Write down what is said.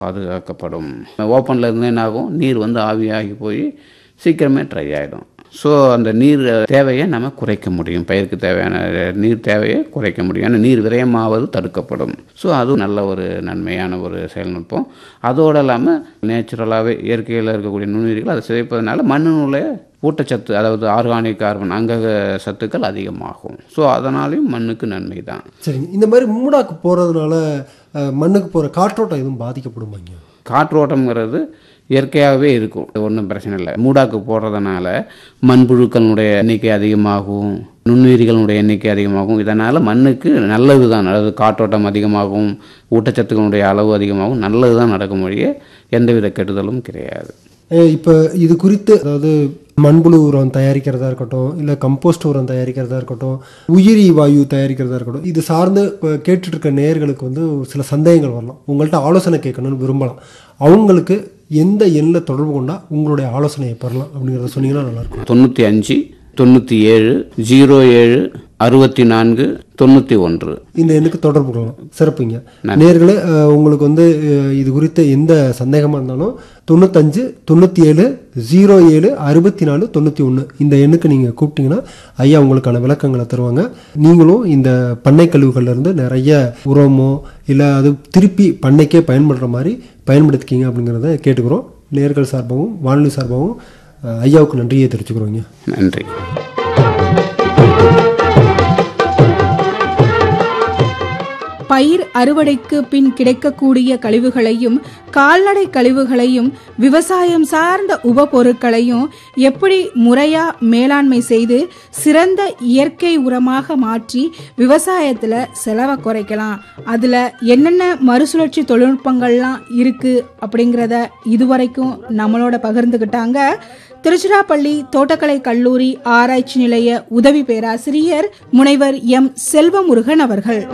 பாதுகாக்கப்படும் ஓப்பனில் இருந்து என்ன ஆகும் நீர் வந்து ஆவியாகி போய் சீக்கிரமே ட்ரை ஆகிடும் ஸோ அந்த நீர் தேவையை நம்ம குறைக்க முடியும் பயிருக்கு தேவையான நீர் தேவையை குறைக்க முடியும் ஏன்னா நீர் விரயமாவது தடுக்கப்படும் ஸோ அதுவும் நல்ல ஒரு நன்மையான ஒரு செயல்நுட்பம் அதோடு இல்லாமல் நேச்சுரலாகவே இயற்கையில் இருக்கக்கூடிய நுண்ணுயிர்கள் அதை சிதைப்பதனால மண்ணினுடைய ஊட்டச்சத்து அதாவது ஆர்கானிக் கார்பன் அங்கக சத்துக்கள் அதிகமாகும் ஸோ அதனாலையும் மண்ணுக்கு நன்மை தான் சரிங்க இந்த மாதிரி மூடாக்கு போகிறதுனால மண்ணுக்கு போகிற காற்றோட்டம் எதுவும் பாதிக்கப்படுமாங்க காற்றோட்டம்ங்கிறது இயற்கையாகவே இருக்கும் ஒன்றும் பிரச்சனை இல்லை மூடாக்கு போடுறதுனால மண்புழுக்களுடைய எண்ணிக்கை அதிகமாகும் நுண்ணுயிரிகளுடைய எண்ணிக்கை அதிகமாகும் இதனால் மண்ணுக்கு நல்லது தான் அதாவது காற்றோட்டம் அதிகமாகும் ஊட்டச்சத்துக்களுடைய அளவு அதிகமாகும் நல்லது தான் நடக்கும் வழியே எந்தவித கெடுதலும் கிடையாது இப்போ இது குறித்து அதாவது மண்புழு உரம் தயாரிக்கிறதா இருக்கட்டும் இல்லை கம்போஸ்ட் உரம் தயாரிக்கிறதா இருக்கட்டும் உயிரி வாயு தயாரிக்கிறதா இருக்கட்டும் இது சார்ந்து இப்போ கேட்டுட்டு இருக்க நேயர்களுக்கு வந்து ஒரு சில சந்தேகங்கள் வரலாம் உங்கள்கிட்ட ஆலோசனை கேட்கணும்னு விரும்பலாம் அவங்களுக்கு எந்த எண்ணில் தொடர்பு கொண்டா உங்களுடைய ஆலோசனையை பெறலாம் அப்படிங்கிறத சொன்னீங்கன்னா நல்லாயிருக்கும் தொண்ணூற்றி அஞ்சு தொண்ணூற்றி ஏழு ஜீரோ ஏழு அறுபத்தி நான்கு தொண்ணூற்றி ஒன்று இந்த எண்ணுக்கு தொடர்பு கொள்ளலாம் சிறப்புங்க நேர்களே அஹ், உங்களுக்கு வந்து அஹ், இது குறித்த எந்த சந்தேகமாக இருந்தாலும் தொண்ணூத்தஞ்சு தொண்ணூற்றி ஏழு ஜீரோ ஏழு அறுபத்தி நாலு தொண்ணூற்றி ஒன்று இந்த எண்ணுக்கு நீங்கள் கூப்பிட்டீங்கன்னா ஐயா உங்களுக்கான விளக்கங்களை தருவாங்க நீங்களும் இந்த பண்ணை கழிவுகள்ல இருந்து நிறைய உரமோ இல்லை அது திருப்பி பண்ணைக்கே பயன்படுற மாதிரி பயன்படுத்திக்கிங்க அப்படிங்கிறத கேட்டுக்கிறோம் நேர்கள் சார்பாகவும் வானொலி சார்பாகவும் அஹ், ஐயாவுக்கு நன்றியை தெரிவிச்சுக்கிறோங்க நன்றி பயிர் அறுவடைக்கு பின் கிடைக்கக்கூடிய கழிவுகளையும் கால்நடை கழிவுகளையும் விவசாயம் சார்ந்த உபபொருட்களையும் எப்படி முறையா மேலாண்மை செய்து சிறந்த இயற்கை உரமாக மாற்றி விவசாயத்துல செலவை குறைக்கலாம் அதுல என்னென்ன மறுசுழற்சி தொழில்நுட்பங்கள்லாம் இருக்கு அப்படிங்கிறத இதுவரைக்கும் நம்மளோட பகிர்ந்துக்கிட்டாங்க திருச்சிராப்பள்ளி தோட்டக்கலை கல்லூரி ஆராய்ச்சி நிலைய உதவி பேராசிரியர் முனைவர் எம் செல்வமுருகன் அவர்கள்